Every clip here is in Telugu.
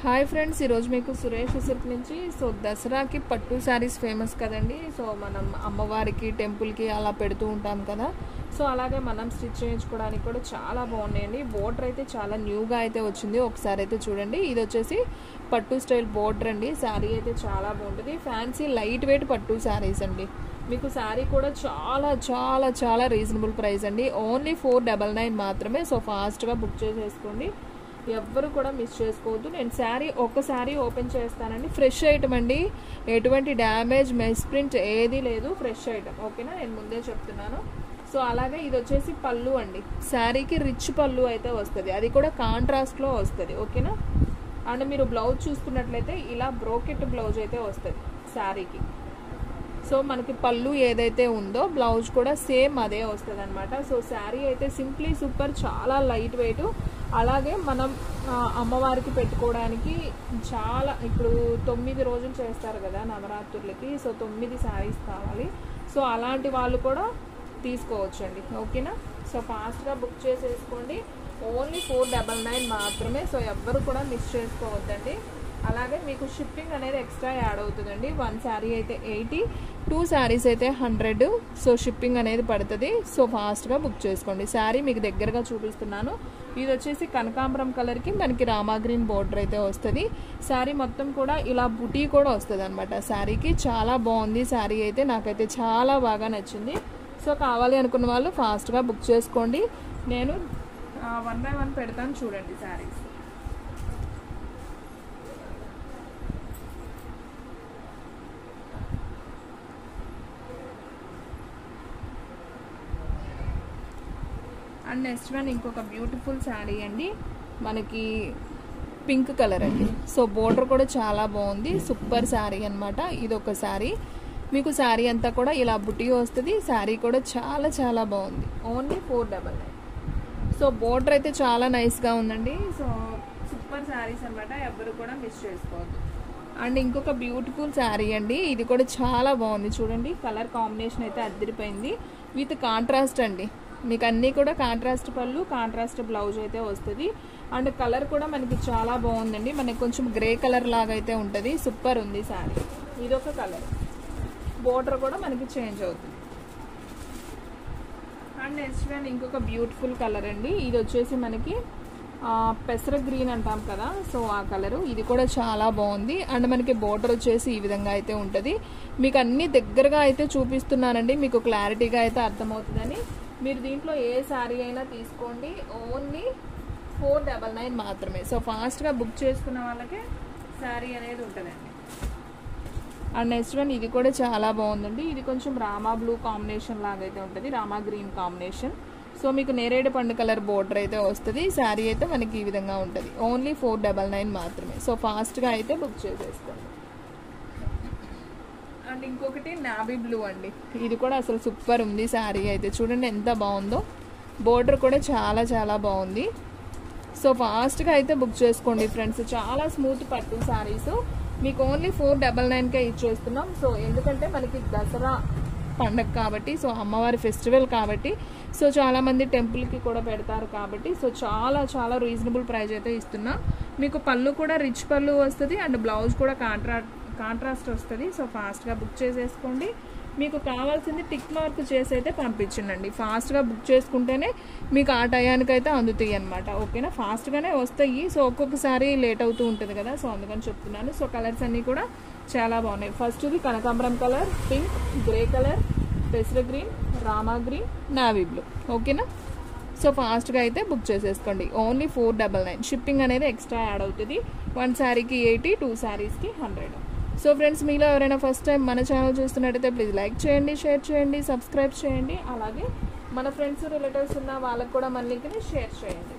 హాయ్ ఫ్రెండ్స్ ఈరోజు మీకు సురేష్ సిల్క్ నుంచి సో దసరాకి పట్టు శారీస్ ఫేమస్ కదండి సో మనం అమ్మవారికి టెంపుల్కి అలా పెడుతూ ఉంటాం కదా సో అలాగే మనం స్టిచ్ చేయించుకోవడానికి కూడా చాలా బాగున్నాయండి బోర్డర్ అయితే చాలా న్యూగా అయితే వచ్చింది ఒకసారి అయితే చూడండి ఇది వచ్చేసి పట్టు స్టైల్ బోర్డర్ అండి శారీ అయితే చాలా బాగుంటుంది ఫ్యాన్సీ లైట్ వెయిట్ పట్టు శారీస్ అండి మీకు శారీ కూడా చాలా చాలా చాలా రీజనబుల్ ప్రైస్ అండి ఓన్లీ ఫోర్ డబల్ నైన్ మాత్రమే సో ఫాస్ట్గా బుక్ చేసేసుకోండి ఎవ్వరు కూడా మిస్ చేసుకోవద్దు నేను శారీ ఒక శారీ ఓపెన్ చేస్తానండి ఫ్రెష్ ఐటమ్ అండి ఎటువంటి డ్యామేజ్ మెస్ ప్రింట్ ఏది లేదు ఫ్రెష్ ఐటమ్ ఓకేనా నేను ముందే చెప్తున్నాను సో అలాగే ఇది వచ్చేసి పళ్ళు అండి శారీకి రిచ్ పళ్ళు అయితే వస్తుంది అది కూడా కాంట్రాస్ట్లో వస్తుంది ఓకేనా అండ్ మీరు బ్లౌజ్ చూసుకున్నట్లయితే ఇలా బ్రోకెట్ బ్లౌజ్ అయితే వస్తుంది శారీకి సో మనకి పళ్ళు ఏదైతే ఉందో బ్లౌజ్ కూడా సేమ్ అదే వస్తుంది అనమాట సో శారీ అయితే సింప్లీ సూపర్ చాలా లైట్ వెయిట్ అలాగే మనం అమ్మవారికి పెట్టుకోవడానికి చాలా ఇప్పుడు తొమ్మిది రోజులు చేస్తారు కదా నవరాత్రులకి సో తొమ్మిది శారీస్ కావాలి సో అలాంటి వాళ్ళు కూడా తీసుకోవచ్చండి ఓకేనా సో ఫాస్ట్గా బుక్ చేసేసుకోండి ఓన్లీ ఫోర్ డబల్ నైన్ మాత్రమే సో ఎవ్వరు కూడా మిస్ చేసుకోవద్దండి అలాగే మీకు షిప్పింగ్ అనేది ఎక్స్ట్రా యాడ్ అవుతుందండి వన్ శారీ అయితే ఎయిటీ టూ శారీస్ అయితే హండ్రెడ్ సో షిప్పింగ్ అనేది పడుతుంది సో ఫాస్ట్గా బుక్ చేసుకోండి శారీ మీకు దగ్గరగా చూపిస్తున్నాను ఇది వచ్చేసి కనకాంబరం కలర్కి మనకి రామా గ్రీన్ బోర్డర్ అయితే వస్తుంది శారీ మొత్తం కూడా ఇలా బుటీ కూడా వస్తుంది అనమాట శారీకి చాలా బాగుంది శారీ అయితే నాకైతే చాలా బాగా నచ్చింది సో కావాలి అనుకున్న వాళ్ళు ఫాస్ట్గా బుక్ చేసుకోండి నేను వన్ బై వన్ పెడతాను చూడండి శారీస్ అండ్ నెక్స్ట్ వన్ ఇంకొక బ్యూటిఫుల్ శారీ అండి మనకి పింక్ కలర్ అండి సో బోర్డర్ కూడా చాలా బాగుంది సూపర్ శారీ అనమాట ఇది ఒక శారీ మీకు శారీ అంతా కూడా ఇలా బుట్టి వస్తుంది శారీ కూడా చాలా చాలా బాగుంది only four double nine so border అయితే చాలా నైస్గా ఉందండి సో సూపర్ శారీస్ అనమాట ఎవరు కూడా మిస్ చేసుకోవద్దు అండ్ ఇంకొక బ్యూటిఫుల్ శారీ అండి ఇది కూడా చాలా బాగుంది చూడండి కలర్ కాంబినేషన్ అయితే అద్దరిపోయింది విత్ కాంట్రాస్ట్ అండి మీకు అన్నీ కూడా కాంట్రాస్ట్ పళ్ళు కాంట్రాస్ట్ బ్లౌజ్ అయితే వస్తుంది అండ్ కలర్ కూడా మనకి చాలా బాగుందండి మనకి కొంచెం గ్రే కలర్ లాగా అయితే ఉంటుంది సూపర్ ఉంది శారీ ఇదొక కలర్ బోర్డర్ కూడా మనకి చేంజ్ అవుతుంది అండ్ నెక్స్ట్ వన్ ఇంకొక బ్యూటిఫుల్ కలర్ అండి ఇది వచ్చేసి మనకి పెసర గ్రీన్ అంటాం కదా సో ఆ కలరు ఇది కూడా చాలా బాగుంది అండ్ మనకి బోర్డర్ వచ్చేసి ఈ విధంగా అయితే ఉంటుంది మీకు అన్ని దగ్గరగా అయితే చూపిస్తున్నానండి మీకు క్లారిటీగా అయితే అర్థమవుతుందని మీరు దీంట్లో ఏ శారీ అయినా తీసుకోండి ఓన్లీ ఫోర్ డబల్ నైన్ మాత్రమే సో ఫాస్ట్గా బుక్ చేసుకున్న వాళ్ళకే శారీ అనేది ఉంటుందండి అండ్ నెక్స్ట్ వన్ ఇది కూడా చాలా బాగుందండి ఇది కొంచెం రామా బ్లూ కాంబినేషన్ లాగా అయితే ఉంటుంది రామా గ్రీన్ కాంబినేషన్ సో మీకు నేరేడు పండు కలర్ బోర్డర్ అయితే వస్తుంది శారీ అయితే మనకి ఈ విధంగా ఉంటుంది ఓన్లీ ఫోర్ డబల్ నైన్ మాత్రమే సో ఫాస్ట్గా అయితే బుక్ చేసేసుకోండి అండ్ ఇంకొకటి నావీ బ్లూ అండి ఇది కూడా అసలు సూపర్ ఉంది శారీ అయితే చూడండి ఎంత బాగుందో బోర్డర్ కూడా చాలా చాలా బాగుంది సో ఫాస్ట్గా అయితే బుక్ చేసుకోండి ఫ్రెండ్స్ చాలా స్మూత్ పట్టు శారీస్ మీకు ఓన్లీ ఫోర్ డబల్ నైన్కే ఇచ్చేస్తున్నాం సో ఎందుకంటే మనకి దసరా పండగ కాబట్టి సో అమ్మవారి ఫెస్టివల్ కాబట్టి సో చాలామంది టెంపుల్కి కూడా పెడతారు కాబట్టి సో చాలా చాలా రీజనబుల్ ప్రైస్ అయితే ఇస్తున్నాం మీకు పళ్ళు కూడా రిచ్ పళ్ళు వస్తుంది అండ్ బ్లౌజ్ కూడా కాంట్రా కాంట్రాస్ట్ వస్తుంది సో ఫాస్ట్గా బుక్ చేసేసుకోండి మీకు కావాల్సింది టిక్ మార్క్ చేసి అయితే పంపించండి ఫాస్ట్గా బుక్ చేసుకుంటేనే మీకు ఆ టయానికి అయితే అందుతాయి అనమాట ఓకేనా ఫాస్ట్గానే వస్తాయి సో ఒక్కొక్కసారి లేట్ అవుతూ ఉంటుంది కదా సో అందుకని చెప్తున్నాను సో కలర్స్ అన్నీ కూడా చాలా బాగున్నాయి ఫస్ట్ ఇది కనకాంబరం కలర్ పింక్ గ్రే కలర్ పెసర green Rama green navy blue ఓకేనా సో ఫాస్ట్గా అయితే బుక్ చేసేసుకోండి only four double nine shipping అనేది ఎక్స్ట్రా యాడ్ అవుతుంది వన్ శారీకి ఎయిటీ టూ శారీస్కి హండ్రెడ్ సో ఫ్రెండ్స్ మీలో ఎవరైనా ఫస్ట్ టైం మన ఛానల్ చూస్తున్నట్టయితే ప్లీజ్ లైక్ చేయండి షేర్ చేయండి సబ్స్క్రైబ్ చేయండి అలాగే మన ఫ్రెండ్స్ రిలేటివ్స్ ఉన్న వాళ్ళకు కూడా మన లింక్ని షేర్ చేయండి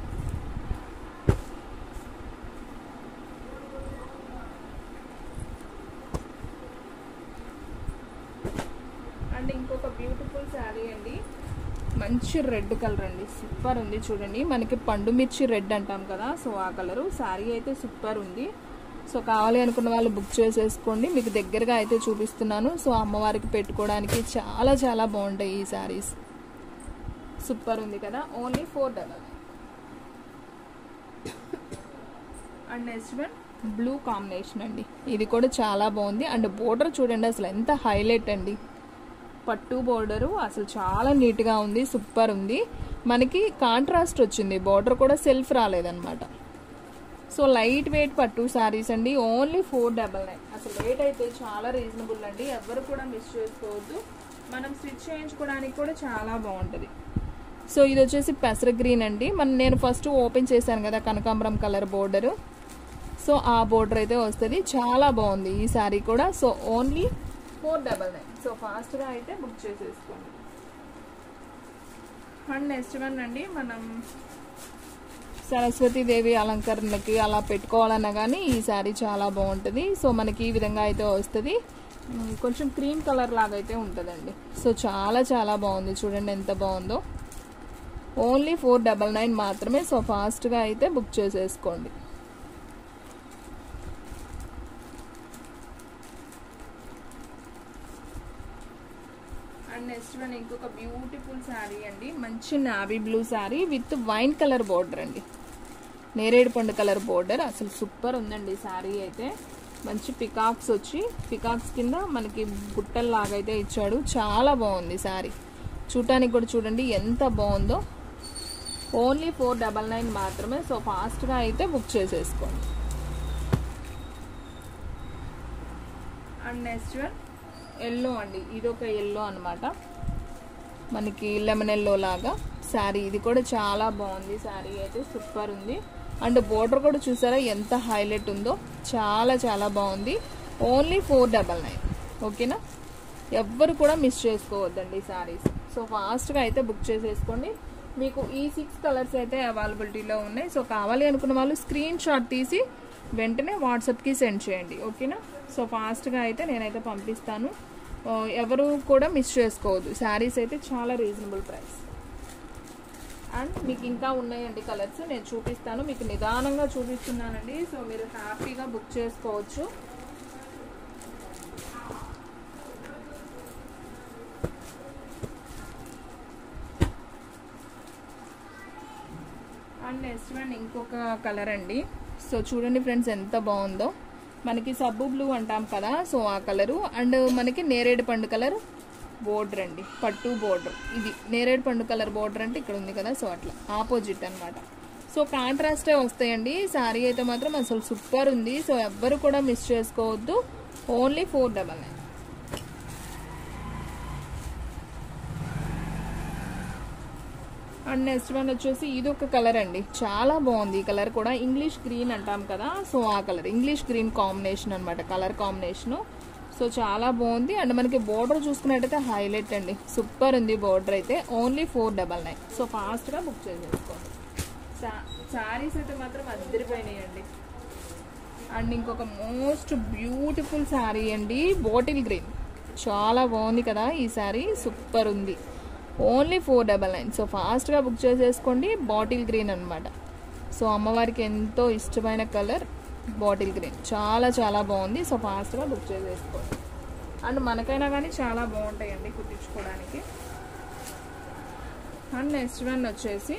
అండ్ ఇంకొక బ్యూటిఫుల్ శారీ అండి మంచి రెడ్ కలర్ అండి సూపర్ ఉంది చూడండి మనకి పండు మిర్చి రెడ్ అంటాం కదా సో ఆ కలరు శారీ అయితే సూపర్ ఉంది సో కావాలి అనుకున్న వాళ్ళు బుక్ చేసేసుకోండి మీకు దగ్గరగా అయితే చూపిస్తున్నాను సో అమ్మవారికి పెట్టుకోవడానికి చాలా చాలా బాగుంటాయి ఈ శారీస్ సూపర్ ఉంది కదా only four double and next one blue combination అండి ఇది కూడా చాలా బాగుంది అండ్ బోర్డర్ చూడండి అసలు ఎంత హైలైట్ అండి పట్టు బోర్డరు అసలు చాలా నీట్గా ఉంది సూపర్ ఉంది మనకి కాంట్రాస్ట్ వచ్చింది బోర్డర్ కూడా సెల్ఫ్ రాలేదన్నమాట సో లైట్ వెయిట్ పట్టు శారీస్ అండి ఓన్లీ ఫోర్ డబల్ నైన్ అసలు రేట్ అయితే చాలా రీజనబుల్ అండి ఎవరు కూడా మిస్ చేసుకోవద్దు మనం స్టిచ్ చేయించుకోవడానికి కూడా చాలా బాగుంటుంది సో ఇది వచ్చేసి పెసర గ్రీన్ అండి మన నేను ఫస్ట్ ఓపెన్ చేశాను కదా కనకాంబరం కలర్ బోర్డరు సో ఆ బోర్డర్ అయితే వస్తుంది చాలా బాగుంది ఈ శారీ కూడా so only four double nine so ఫాస్ట్గా అయితే బుక్ చేసేసుకోండి అండ్ నెక్స్ట్ వన్ అండి మనం సరస్వతీదేవి అలంకరణకి అలా పెట్టుకోవాలన్నా కానీ ఈ శారీ చాలా బాగుంటుంది సో మనకి ఈ విధంగా అయితే వస్తుంది ఉమ్, కొంచెం క్రీమ్ కలర్ లాగా అయితే ఉంటుందండి సో చాలా చాలా బాగుంది చూడండి ఎంత బాగుందో ఓన్లీ ఫోర్ డబల్ నైన్ మాత్రమే సో ఫాస్ట్గా అయితే బుక్ చేసేసుకోండి అండ్ నెక్స్ట్ వన్ ఇంకొక బ్యూటిఫుల్ శారీ అండి మంచి navy blue sari with wine colour border అండి నేరేడు పండు కలర్ బోర్డర్ అసలు సూపర్ ఉందండి శారీ అయితే మంచి పికాక్స్ వచ్చి పికాక్స్ కింద మనకి బుట్టల్లాగా అయితే ఇచ్చాడు చాలా బాగుంది శారీ చూడటానికి కూడా చూడండి ఎంత బాగుందో ఓన్లీ ఫోర్ డబల్ నైన్ మాత్రమే సో ఫాస్ట్గా అయితే బుక్ చేసేసుకోండి అండ్ నెక్స్ట్ వన్ ఎల్లో అండి ఇది ఒక ఎల్లో అనమాట మనకి లెమన్ ఎల్లో లాగా శారీ ఇది కూడా చాలా బాగుంది శారీ అయితే సూపర్ ఉంది అండ్ బోర్డర్ కూడా చూసారా ఎంత హైలైట్ ఉందో చాలా చాలా బాగుంది ఓన్లీ ఫోర్ డబల్ నైన్ ఓకేనా ఎవ్వరు కూడా మిస్ చేసుకోవద్దండి శారీస్ సో ఫాస్ట్గా అయితే బుక్ చేసేసుకోండి మీకు ఈ సిక్స్ కలర్స్ అయితే అవైలబిలిటీలో ఉన్నాయి సో కావాలి అనుకున్న వాళ్ళు స్క్రీన్ షాట్ తీసి వెంటనే వాట్సాప్కి సెండ్ చేయండి ఓకేనా సో ఫాస్ట్గా అయితే నేనైతే పంపిస్తాను ఆ, ఎవరు కూడా మిస్ చేసుకోవద్దు శారీస్ అయితే చాలా రీజనబుల్ ప్రైస్ అండ్ మీకు ఇంకా ఉన్నాయండి కలర్స్ నేను చూపిస్తాను మీకు నిదానంగా చూపిస్తున్నానండి సో మీరు హ్యాపీగా బుక్ చేసుకోవచ్చు అండ్ నెక్స్ట్ వన్ ఇంకొక కలర్ అండి సో చూడండి ఫ్రెండ్స్ ఎంత బాగుందో మనకి సబ్బు బ్లూ అంటాం కదా సో ఆ కలరు అండ్ మనకి నేరేడు పండు కలర్ బోర్డర్ అండి పట్టు బోర్డర్ ఇది నేరేడు పండు కలర్ బోర్డర్ అంటే ఇక్కడ ఉంది కదా సో అట్లా ఆపోజిట్ అన్నమాట సో కాంట్రాస్టే వస్తాయండి శారీ అయితే మాత్రం అసలు సూపర్ ఉంది సో ఎవ్వరు కూడా మిస్ చేసుకోవద్దు only four double nine and next one వచ్చేసి ఇది ఒక కలర్ అండి చాలా బాగుంది ఈ కలర్ కూడా ఇంగ్లీష్ గ్రీన్ అంటాం కదా సో ఆ కలర్ ఇంగ్లీష్ గ్రీన్ కాంబినేషన్ అనమాట కలర్ కాంబినేషన్ సో చాలా బాగుంది అండ్ మనకి బోర్డర్ చూసుకున్నట్టయితే హైలైట్ అండి సూపర్ ఉంది బోర్డర్ అయితే only four double nine so ఫాస్ట్గా బుక్ చేసేసుకోండి శారీస్ అయితే మాత్రం అద్దరిపోయినాయండి అండ్ ఇంకొక మోస్ట్ బ్యూటిఫుల్ శారీ అండి బాటిల్ గ్రీన్ చాలా బాగుంది కదా ఈ శారీ సూపర్ ఉంది only four double nine so ఫాస్ట్గా బుక్ చేసేసుకోండి బాటిల్ గ్రీన్ అనమాట సో అమ్మవారికి ఎంతో ఇష్టమైన కలర్ బాటిల్ గ్రీన్ చాలా చాలా బాగుంది సో ఫాస్ట్గా బుక్ చేసేసుకోండి అండ్ మనకైనా కానీ చాలా బాగుంటాయండి కుట్టించుకోవడానికి అండ్ నెక్స్ట్ వన్ వచ్చేసి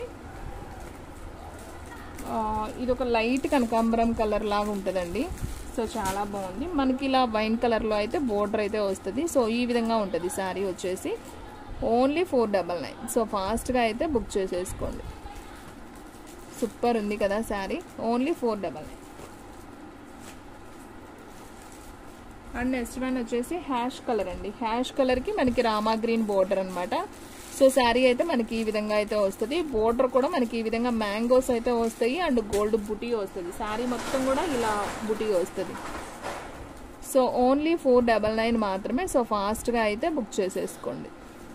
ఆ, ఇది ఒక లైట్ కనకాంబరం కలర్ లాగా ఉంటుందండి సో చాలా బాగుంది మనకి ఇలా వైన్ కలర్లో అయితే బోర్డర్ అయితే వస్తుంది సో ఈ విధంగా ఉంటుంది శారీ వచ్చేసి only four double nine so ఫాస్ట్గా అయితే బుక్ చేసేసుకోండి సూపర్ ఉంది కదా sari only four double nine and next one వచ్చేసి హ్యాష్ కలర్ అండి హ్యాష్ కలర్కి మనకి రామా గ్రీన్ బోర్డర్ అనమాట సో శారీ అయితే మనకి ఈ విధంగా అయితే వస్తుంది బోర్డర్ కూడా మనకి ఈ విధంగా మ్యాంగోస్ అయితే వస్తాయి అండ్ గోల్డ్ బుటీ వస్తుంది శారీ మొత్తం కూడా ఇలా బుటీ వస్తుంది so only four double nine మాత్రమే సో ఫాస్ట్గా అయితే బుక్ చేసేసుకోండి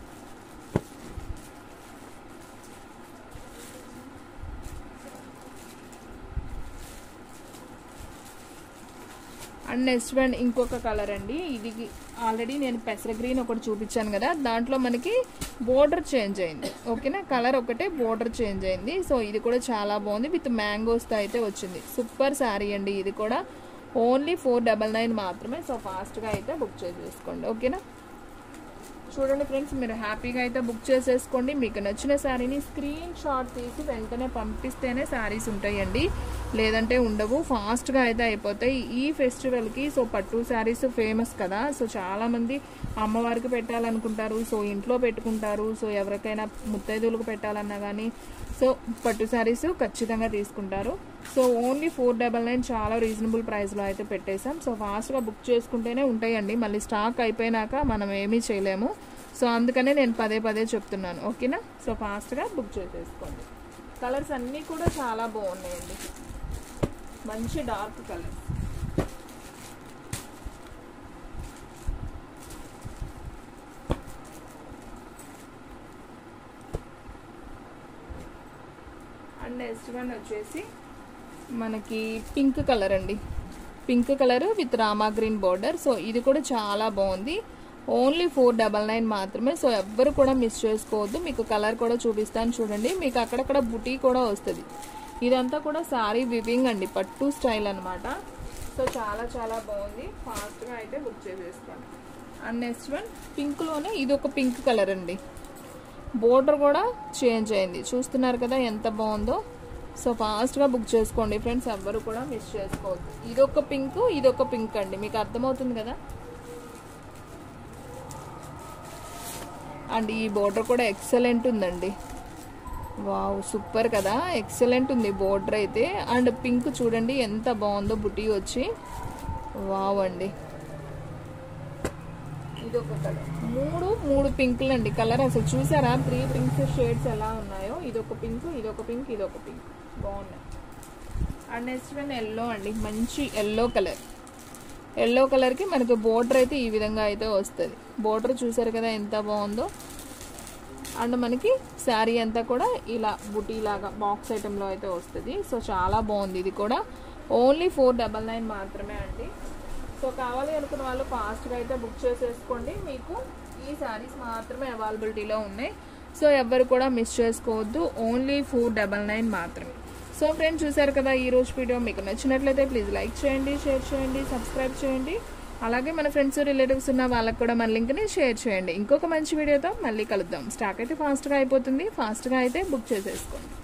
అండ్ నెక్స్ట్ వన్ ఇంకొక కలర్ అండి ఇది ఆల్రెడీ నేను పెసర గ్రీన్ ఒకటి చూపించాను కదా దాంట్లో మనకి బోర్డర్ చేంజ్ అయింది ఓకేనా కలర్ ఒకటే బోర్డర్ చేంజ్ అయింది సో ఇది కూడా చాలా బాగుంది విత్ మ్యాంగోస్తో అయితే వచ్చింది సూపర్ శారీ అండి ఇది కూడా ఓన్లీ ఫోర్ డబల్ నైన్ మాత్రమే సో ఫాస్ట్గా అయితే బుక్ చేసేసుకోండి ఓకేనా చూడండి ఫ్రెండ్స్ మీరు హ్యాపీగా అయితే బుక్ చేసేసుకోండి మీకు నచ్చిన శారీని స్క్రీన్ షాట్ తీసి వెంటనే పంపిస్తేనే శారీస్ ఉంటాయండి లేదంటే ఉండవు ఫాస్ట్గా అయితే అయిపోతాయి ఈ ఫెస్టివల్కి సో పట్టు శారీస్ ఫేమస్ కదా సో చాలామంది అమ్మవారికి పెట్టాలనుకుంటారు సో ఇంట్లో పెట్టుకుంటారు సో ఎవరికైనా ముత్తైదువులకు పెట్టాలన్నా కానీ సో పట్టు శారీస్ ఖచ్చితంగా తీసుకుంటారు so only four double nine చాలా రీజనబుల్ ప్రైస్లో అయితే పెట్టేశాం సో ఫాస్ట్గా బుక్ చేసుకుంటేనే ఉంటాయండి మళ్ళీ స్టాక్ అయిపోయినాక మనం ఏమీ చేయలేము సో అందుకనే నేను పదే పదే చెప్తున్నాను ఓకేనా సో ఫాస్ట్గా బుక్ చేసేసుకోండి కలర్స్ అన్నీ కూడా చాలా బాగున్నాయండి మంచి dark colour and next one వచ్చేసి మనకి పింక్ కలర్ అండి pink colour with Rama green border so ఇది కూడా చాలా బాగుంది ఓన్లీ ఫోర్ డబల్ నైన్ మాత్రమే సో ఎవ్వరు కూడా మిస్ చేసుకోవద్దు మీకు కలర్ కూడా చూపిస్తాను చూడండి మీకు అక్కడక్కడ బుటీ కూడా వస్తుంది ఇదంతా కూడా శారీ వివింగ్ అండి పట్టు స్టైల్ అనమాట సో చాలా చాలా బాగుంది ఫాస్ట్గా అయితే బుక్ చేసేసుకోండి అండ్ నెక్స్ట్ వన్ పింక్లోనే ఇది ఒక పింక్ కలర్ అండి బోర్డర్ కూడా చేంజ్ అయింది చూస్తున్నారు కదా ఎంత బాగుందో సో ఫాస్ట్గా బుక్ చేసుకోండి ఫ్రెండ్స్ ఎవ్వరు కూడా మిస్ చేసుకోవద్దు ఇదొక పింక్ ఇదొక పింక్ అండి మీకు అర్థమవుతుంది కదా అండ్ ఈ బోర్డర్ కూడా ఎక్సలెంట్ ఉందండి వావ్ సూపర్ కదా ఎక్సలెంట్ ఉంది బోర్డర్ అయితే అండ్ పింక్ చూడండి ఎంత బాగుందో బుటీ వచ్చి వావ్ అండి ఇది ఒక కలర్ మూడు మూడు పింకులు అండి కలర్ అసలు చూసారా త్రీ పింక్స్ షేడ్స్ ఎలా ఉన్నాయో ఇది ఒక పింక్ ఇది ఒక పింక్ ఇది ఒక పింక్ బాగున్నాయి అండ్ నెక్స్ట్ వన్ ఎల్లో అండి మంచి ఎల్లో కలర్ ఎల్లో కలర్కి మనకు బోర్డర్ అయితే ఈ విధంగా అయితే వస్తుంది బోర్డర్ చూసారు కదా ఎంత బాగుందో అండ్ మనకి శారీ అంతా కూడా ఇలా బుటీ లాగా బాక్స్ ఐటెంలో అయితే వస్తుంది సో చాలా బాగుంది ఇది కూడా ఓన్లీ ఫోర్ డబల్ నైన్ మాత్రమే అండి సో కావాలి అనుకున్న వాళ్ళు ఫాస్ట్గా అయితే బుక్ చేసేసుకోండి మీకు ఈ శారీస్ మాత్రమే అవైలబిలిటీలో ఉన్నాయి సో ఎవ్వరు కూడా మిస్ చేసుకోవద్దు ఓన్లీ ఫోర్ డబల్ నైన్ మాత్రమే సో ఫ్రెండ్స్ చూసారు కదా ఈ రోజు వీడియో మీకు నచ్చినట్లయితే ప్లీజ్ లైక్ చేయండి షేర్ చేయండి సబ్స్క్రైబ్ చేయండి అలాగే మన ఫ్రెండ్స్ రిలేటివ్స్ ఉన్న వాళ్ళకి కూడా మన లింక్ని షేర్ చేయండి ఇంకొక మంచి వీడియోతో మళ్ళీ కలుద్దాం స్టాక్ అయితే ఫాస్ట్గా అయిపోతుంది ఫాస్ట్గా అయితే బుక్ చేసేసుకోండి